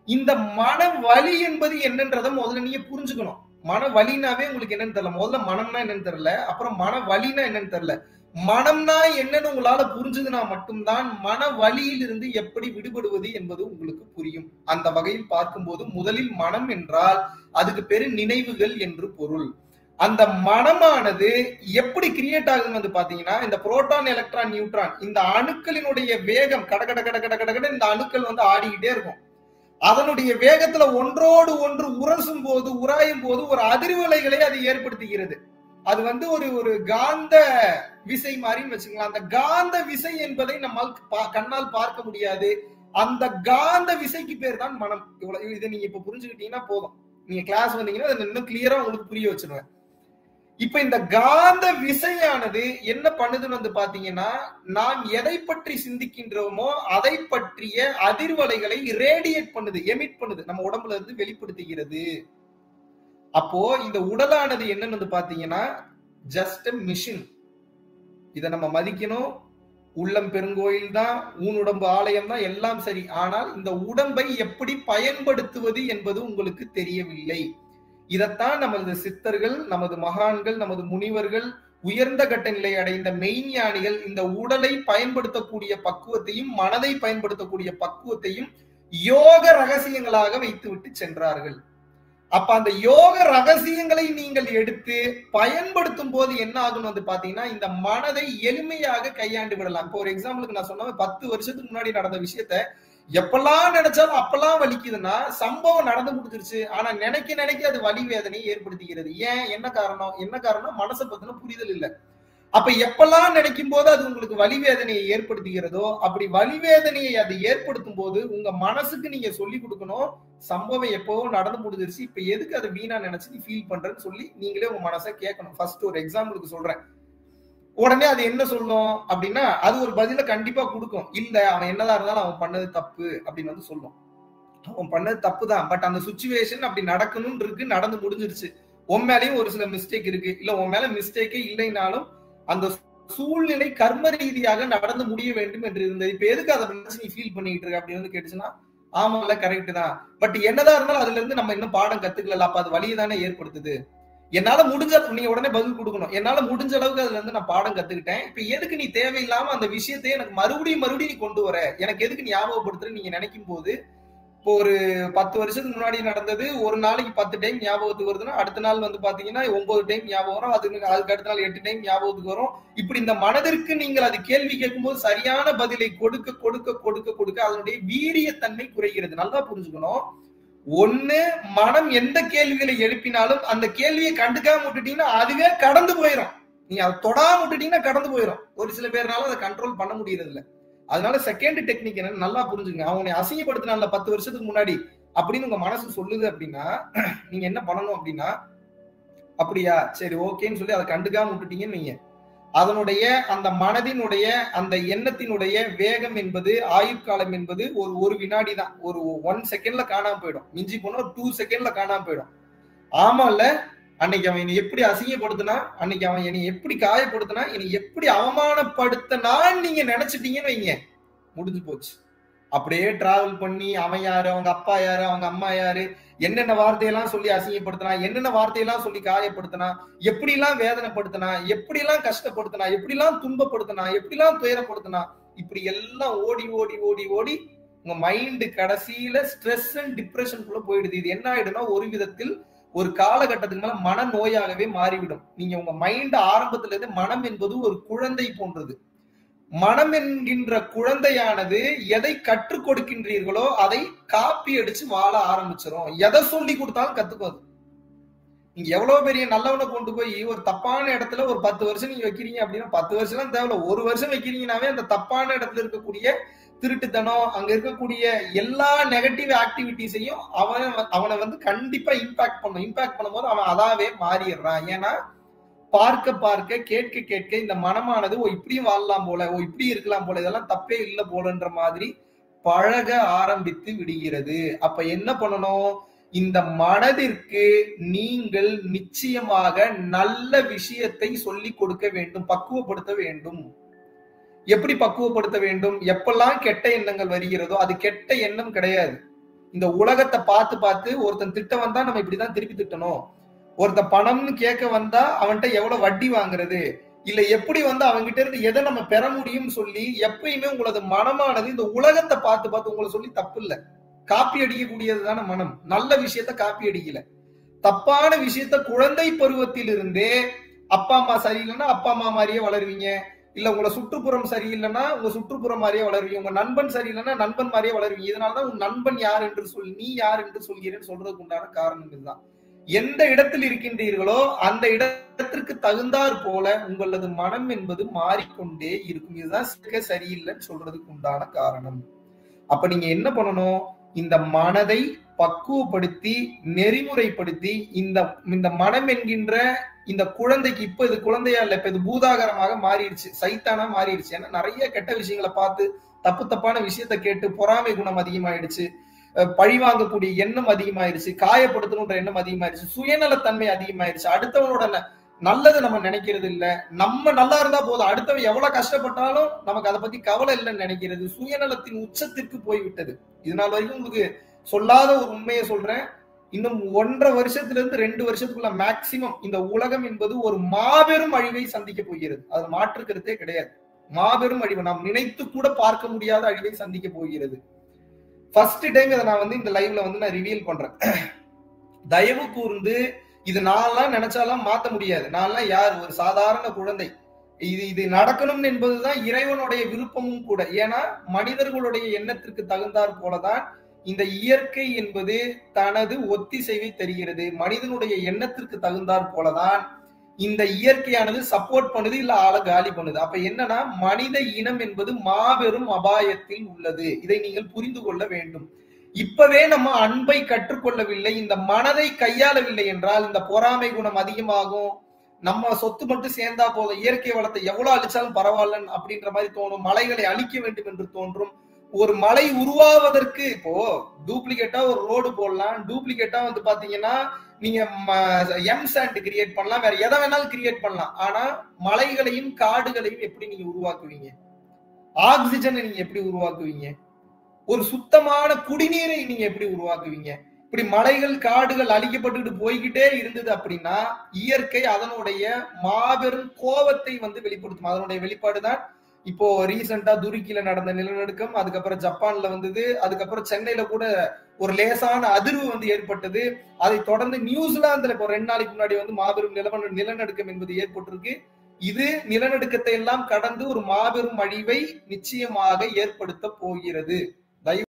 இந்த மன வலி என்பது என்னன்றத முதல்ல நீங்க புரிஞ்சுக்கணும் மன வலினாவே உங்களுக்கு என்னன்னு தெரியல முதல்ல மனம்னா என்னன்னு தெரியல அப்புறம் மன வலினா என்னன்னு தெரியல மனம்னா என்னன்னு உங்களால புரிஞ்சதுன்னா மட்டும்தான் மன வலியில் இருந்து எப்படி விடுபடுவது என்பது உங்களுக்கு புரியும் அந்த வகையில் பார்க்கும்போது முதலில் மனம் என்றால் அதுக்கு பேரு நினைவுகள் என்று பொருள் அந்த மனமானது எப்படி கிரியேட் ஆகுதுன்னு வந்து பாத்தீங்கன்னா இந்த புரோட்டான் எலக்ட்ரான் நியூட்ரான் இந்த அணுக்களினுடைய வேகம் கட கட கட கட கட கட இந்த அணுக்கள் வந்து ஆடிக்கிட்டே இருக்கும் அதனுடைய வேகத்துல ஒன்றோடு ஒன்று உரசும் போது உராயும் போது ஒரு அதிர்வலைகளை அது ஏற்படுத்துகிறது அது வந்து ஒரு ஒரு காந்த விசை மாதிரின்னு வச்சுக்கலாம் அந்த காந்த விசை என்பதை நம்மால் பா- கண்ணால் பார்க்க முடியாது அந்த காந்த விசைக்கு பேர் தான் மனம் இவ்வளவு இதை நீங்க இப்ப புரிஞ்சுக்கிட்டீங்கன்னா போதும் நீங்க கிளாஸ் வந்தீங்கன்னா அதை இன்னும் கிளியரா உங்களுக்கு புரிய வச்சிருவேன் இப்ப இந்த காந்த விசையானது என்ன பண்ணுதுன்னு வந்து பாத்தீங்கன்னா நாம் எதை பற்றி சிந்திக்கின்றோமோ அதை பற்றிய அதிர்வலைகளை ரேடியேட் பண்ணுது எமிட் பண்ணுது நம்ம உடம்புல இருந்து வெளிப்படுத்துகிறது அப்போ இந்த உடலானது என்னன்னு வந்து பாத்தீங்கன்னா ஜஸ்ட் மிஷின் இதை நம்ம மதிக்கணும் உள்ளம் பெருங்கோயில் தான் ஊன் உடம்பு ஆலயம் தான் எல்லாம் சரி ஆனால் இந்த உடம்பை எப்படி பயன்படுத்துவது என்பது உங்களுக்கு தெரியவில்லை இதைத்தான் நமது சித்தர்கள் நமது மகான்கள் நமது முனிவர்கள் உயர்ந்த கட்ட நிலை அடைந்த மெய்ஞானிகள் இந்த உடலை பயன்படுத்தக்கூடிய பக்குவத்தையும் மனதை பயன்படுத்தக்கூடிய பக்குவத்தையும் யோக ரகசியங்களாக வைத்துவிட்டு சென்றார்கள் அப்ப அந்த யோக ரகசியங்களை நீங்கள் எடுத்து பயன்படுத்தும் போது என்ன ஆகும் வந்து பாத்தீங்கன்னா இந்த மனதை எளிமையாக கையாண்டு விடலாம் இப்போ ஒரு எக்ஸாம்பிளுக்கு நான் சொன்ன பத்து வருஷத்துக்கு முன்னாடி நடந்த விஷயத்த எப்பெல்லாம் நினைச்சாலும் அப்பெல்லாம் வலிக்குதுன்னா சம்பவம் நடந்து முடிஞ்சிருச்சு ஆனா நினைக்க நினைக்க அது வலி வேதனையை ஏற்படுத்துகிறது ஏன் என்ன காரணம் என்ன காரணம் மனசை பத்தின புரிதல் இல்ல அப்ப எப்பெல்லாம் நினைக்கும் போது அது உங்களுக்கு வலி வேதனையை ஏற்படுத்துகிறதோ அப்படி வலி வேதனையை அது ஏற்படுத்தும் போது உங்க மனசுக்கு நீங்க சொல்லி கொடுக்கணும் சம்பவம் எப்பவோ நடந்து முடிஞ்சிருச்சு இப்ப எதுக்கு அதை வீணா நினைச்சு நீ ஃபீல் பண்றேன்னு சொல்லி நீங்களே உங்க மனசை கேட்கணும் ஃபர்ஸ்ட் ஒரு எக்ஸாம்பிளுக்கு சொல்றேன் உடனே அது என்ன சொல்லும் அப்படின்னா அது ஒரு பதில கண்டிப்பா கொடுக்கும் இல்ல அவன் என்னதான் இருந்தாலும் அவன் பண்ணது தப்பு அப்படின்னு வந்து சொல்லும் அவன் பண்ணது தப்பு தான் பட் அந்த சுச்சுவேஷன் அப்படி நடக்கணும்னு இருக்கு நடந்து முடிஞ்சிருச்சு உன் மேலயும் ஒரு சில மிஸ்டேக் இருக்கு இல்ல உன் மேல மிஸ்டேக்கே இல்லைனாலும் அந்த சூழ்நிலை கர்ம ரீதியாக நடந்து முடிய வேண்டும் என்று இருந்தது இப்ப எதுக்கு அதை நினைச்சு நீ ஃபீல் பண்ணிட்டு இருக்க அப்படின்னு வந்து கேட்டுச்சுன்னா ஆமால கரெக்ட் தான் பட் என்னதான் இருந்தாலும் அதுல இருந்து நம்ம இன்னும் பாடம் கத்துக்கல அப்ப அது வழியை தானே ஏற்படுத்துது என்னால முடிஞ்ச நீங்க உடனே பதில் கொடுக்கணும் என்னால முடிஞ்ச அளவுக்கு அதுல இருந்து நான் பாடம் கத்துக்கிட்டேன் இப்ப எதுக்கு நீ தேவையில்லாம அந்த விஷயத்தையே எனக்கு மறுபடியும் மறுபடியும் நீ கொண்டு வர எனக்கு எதுக்கு ஞாபகப்படுத்துற நீங்க நினைக்கும் போது இப்போ ஒரு பத்து வருஷத்துக்கு முன்னாடி நடந்தது ஒரு நாளைக்கு பத்து டைம் ஞாபகத்துக்கு வருதுன்னா அடுத்த நாள் வந்து பாத்தீங்கன்னா ஒன்பது டைம் ஞாபகம் வரும் அதுக்கு அதுக்கு அடுத்த நாள் எட்டு டைம் ஞாபகத்துக்கு வரும் இப்படி இந்த மனதிற்கு நீங்கள் அது கேள்வி கேட்கும்போது சரியான பதிலை கொடுக்க கொடுக்க கொடுக்க கொடுக்க அதனுடைய வீரியத்தன்மை குறைகிறது நல்லா புரிஞ்சுக்கணும் ஒண்ணு மனம் எந்த கேள்விகளை எழுப்பினாலும் அந்த கேள்வியை கண்டுக்காம விட்டுட்டீங்கன்னா அதுவே கடந்து போயிடும் நீங்க அதை தொடாம விட்டுட்டீங்கன்னா கடந்து போயிடும் ஒரு சில பேர்னால அதை கண்ட்ரோல் பண்ண முடியறது இல்ல அதனால செகண்ட் டெக்னிக் என்னன்னு நல்லா புரிஞ்சுங்க அவனை அசிங்கப்படுத்தினால பத்து வருஷத்துக்கு முன்னாடி அப்படின்னு உங்க மனசு சொல்லுது அப்படின்னா நீங்க என்ன பண்ணணும் அப்படின்னா அப்படியா சரி ஓகேன்னு சொல்லி அதை கண்டுக்காம விட்டுட்டீங்கன்னு நீங்க அதனுடைய அந்த மனதினுடைய அந்த எண்ணத்தினுடைய வேகம் என்பது ஆயுட்காலம் என்பது ஒரு ஒரு வினாடி தான் ஒரு ஒன் செகண்ட்ல காணாம போயிடும் மிஞ்சி போனா ஒரு டூ செகண்ட்ல காணாம போயிடும் ஆமால அன்னைக்கு அவன் என்னை எப்படி அசிங்கப்படுத்தினா அன்னைக்கு அவன் என்னை எப்படி காயப்படுத்தினா என்னை எப்படி அவமானப்படுத்தினான்னு நீங்க நினைச்சிட்டீங்கன்னு வைங்க முடிஞ்சு போச்சு அப்படியே டிராவல் பண்ணி அவன் யாரு அவங்க அப்பா யாரு அவங்க அம்மா யாரு என்னென்ன வார்த்தையெல்லாம் சொல்லி அசிங்கப்படுத்தினா என்னென்ன வார்த்தையெல்லாம் சொல்லி காயப்படுத்தினா எப்படிலாம் வேதனைப்படுத்தினா எப்படிலாம் கஷ்டப்படுத்தினா எப்படிலாம் துன்பப்படுத்தினா எப்படிலாம் துயரப்படுத்தினா இப்படி எல்லாம் ஓடி ஓடி ஓடி ஓடி உங்க மைண்டு கடைசியில ஸ்ட்ரெஸ் அண்ட் டிப்ரெஷனுக்குள்ள போயிடுது இது என்ன ஆயிடும்னா ஒரு விதத்தில் ஒரு காலகட்டத்துக்கு மேல மன நோயாகவே மாறிவிடும் நீங்க உங்க மைண்ட் ஆரம்பத்துல இருந்து மனம் என்பது ஒரு குழந்தை போன்றது மனம் என்கின்ற குழந்தையானது எதை கற்றுக் கொடுக்கின்றீர்களோ அதை காப்பி அடிச்சு வாழ ஆரம்பிச்சிடும் எதை சொல்லி கொடுத்தாலும் கத்துக்கும் அது நீங்க எவ்வளவு பெரிய நல்லவனை கொண்டு போய் ஒரு தப்பான இடத்துல ஒரு பத்து வருஷம் நீங்க வைக்கிறீங்க அப்படின்னா பத்து வருஷம் தான் தேவையில்ல ஒரு வருஷம் வைக்கிறீங்கனாவே அந்த தப்பான இடத்துல இருக்கக்கூடிய திருட்டுத்தனம் அங்க இருக்கக்கூடிய எல்லா நெகட்டிவ் ஆக்டிவிட்டிஸையும் அவன் அவனை வந்து கண்டிப்பா இம்பாக்ட் பண்ணும் இம்பாக்ட் பண்ணும்போது அவன் அதாவே மாறிடுறான் ஏன்னா பார்க்க பார்க்க கேட்க கேட்க இந்த மனமானது ஓ இப்படியும் வாழலாம் போல ஓ இப்படி இருக்கலாம் போல இதெல்லாம் தப்பே இல்லை போலன்ற மாதிரி பழக ஆரம்பித்து விடுகிறது அப்ப என்ன பண்ணணும் இந்த மனதிற்கு நீங்கள் நிச்சயமாக நல்ல விஷயத்தை சொல்லி கொடுக்க வேண்டும் பக்குவப்படுத்த வேண்டும் எப்படி பக்குவப்படுத்த வேண்டும் எப்பெல்லாம் கெட்ட எண்ணங்கள் வருகிறதோ அது கெட்ட எண்ணம் கிடையாது இந்த உலகத்தை பார்த்து பார்த்து ஒருத்தன் திட்ட வந்தா நம்ம இப்படிதான் திருப்பி திட்டணும் ஒருத்தன் பணம்னு கேட்க வந்தா அவன்கிட்ட எவ்வளவு வட்டி வாங்குறது இல்ல எப்படி வந்து அவன்கிட்ட இருந்து எதை நம்ம பெற முடியும்னு சொல்லி எப்பயுமே உங்களது மனமானது இந்த உலகத்தை பார்த்து பார்த்து உங்களை சொல்லி தப்பு இல்ல காப்பி அடிக்கக்கூடியது தானே மனம் நல்ல விஷயத்த காப்பி அடிக்கல தப்பான விஷயத்த குழந்தை பருவத்தில் இருந்தே அப்பா அம்மா சரியில்லைன்னா அப்பா அம்மா மாதிரியே வளருவீங்க இல்ல உங்களை சுற்றுப்புறம் சரியில்லைன்னா உங்க சுற்றுப்புறம் மாதிரியே வளருவீங்க உங்க நண்பன் சரியில்லைன்னா நண்பன் மாதிரியே வளருவீங்க இதனாலதான் உன் நண்பன் யார் என்று சொல் நீ யார் என்று சொல்கிறேன்னு சொல்றதுக்கு உண்டான காரணம் இதுதான் எந்த இடத்தில் இருக்கின்றீர்களோ அந்த இடத்திற்கு தகுந்தாற் போல உங்களது மனம் என்பது மாறிக்கொண்டே இருக்கும் இதுதான் சிக்க சரியில்லைன்னு சொல்றதுக்கு உண்டான காரணம் அப்ப நீங்க என்ன பண்ணணும் இந்த மனதை பக்குவப்படுத்தி நெறிமுறைப்படுத்தி இந்த இந்த மனம் என்கின்ற இந்த குழந்தைக்கு இப்ப இது குழந்தையா இல்ல இப்ப இது பூதாகரமாக மாறிடுச்சு சைத்தானா மாறிடுச்சு ஏன்னா நிறைய கெட்ட விஷயங்களை பார்த்து தப்பு தப்பான விஷயத்த கேட்டு பொறாமை குணம் அதிகமாயிடுச்சு பழி வாங்கக்கூடிய எண்ணம் அதிகமாயிருச்சு காயப்படுத்தணுன்ற எண்ணம் அதிகமாயிருச்சு சுயநலத்தன்மை அதிகமாயிருச்சு அடுத்தவனோட நல்லது நம்ம நினைக்கிறது இல்ல நம்ம நல்லா இருந்தா போதும் அடுத்தவன் எவ்வளவு கஷ்டப்பட்டாலும் நமக்கு அதை பத்தி கவலை இல்லைன்னு நினைக்கிறது சுயநலத்தின் உச்சத்திற்கு போய்விட்டது இதனால் வரைக்கும் உங்களுக்கு சொல்லாத ஒரு உண்மையை சொல்றேன் இன்னும் ஒன்றரை வருஷத்துல இருந்து ரெண்டு வருஷத்துக்குள்ள மேக்சிமம் இந்த உலகம் என்பது ஒரு மாபெரும் அழிவை சந்திக்க போகிறது அது மாற்றுக்கிறதே கிடையாது மாபெரும் அழிவு நாம் நினைத்து கூட பார்க்க முடியாத அழிவை சந்திக்க போகிறது ஃபர்ஸ்ட் டைம் இதை நான் வந்து இந்த லைவ்ல வந்து நான் ரிவீல் பண்றேன் தயவு கூர்ந்து இது நான்லாம் நினைச்சாலாம் மாத்த முடியாது நான்லாம் யார் ஒரு சாதாரண குழந்தை இது இது நடக்கணும் என்பதுதான் இறைவனுடைய விருப்பமும் கூட ஏன்னா மனிதர்களுடைய எண்ணத்திற்கு தகுந்தாற் போலதான் இந்த இயற்கை என்பது தனது ஒத்திசைவை தருகிறது மனிதனுடைய எண்ணத்திற்கு தகுந்தாற் போலதான் இந்த இயற்கையானது சப்போர்ட் பண்ணுது இல்ல ஆளை காலி பண்ணுது அப்ப என்னன்னா மனித இனம் என்பது மாபெரும் அபாயத்தில் உள்ளது இதை நீங்கள் புரிந்து கொள்ள வேண்டும் இப்பவே நம்ம அன்பை கற்றுக்கொள்ளவில்லை இந்த மனதை கையாளவில்லை என்றால் இந்த பொறாமை குணம் அதிகமாகும் நம்ம சொத்து மட்டும் சேர்ந்தா போதும் இயற்கை வளத்தை எவ்வளவு அழிச்சாலும் பரவாயில்லன்னு அப்படின்ற மாதிரி தோணும் மலைகளை அழிக்க வேண்டும் என்று தோன்றும் ஒரு மலை உருவாவதற்கு இப்போ டூப்ளிகேட்டா ஒரு ரோடு போடலாம் டூப்ளிகேட்டா வந்து பாத்தீங்கன்னா நீங்க எம் சாண்ட் கிரியேட் பண்ணலாம் வேற எதை வேணாலும் கிரியேட் பண்ணலாம் ஆனா மலைகளையும் காடுகளையும் எப்படி நீங்க உருவாக்குவீங்க ஆக்சிஜனை நீங்க எப்படி உருவாக்குவீங்க ஒரு சுத்தமான குடிநீரை நீங்க எப்படி உருவாக்குவீங்க இப்படி மலைகள் காடுகள் அழிக்கப்பட்டுட்டு போய்கிட்டே இருந்தது அப்படின்னா இயற்கை அதனுடைய மாபெரும் கோபத்தை வந்து வெளிப்படுத்தும் அதனுடைய வெளிப்பாடு தான் இப்போ ரீசெண்டா துருக்கியில நடந்த நிலநடுக்கம் அதுக்கப்புறம் ஜப்பான்ல வந்தது அதுக்கப்புறம் சென்னையில கூட ஒரு லேசான அதிர்வு வந்து ஏற்பட்டது அதை தொடர்ந்து நியூசிலாந்துல இப்போ ரெண்டு நாளைக்கு முன்னாடி வந்து மாபெரும் நிலவ நிலநடுக்கம் என்பது ஏற்பட்டிருக்கு இது நிலநடுக்கத்தை எல்லாம் கடந்து ஒரு மாபெரும் அழிவை நிச்சயமாக ஏற்படுத்த போகிறது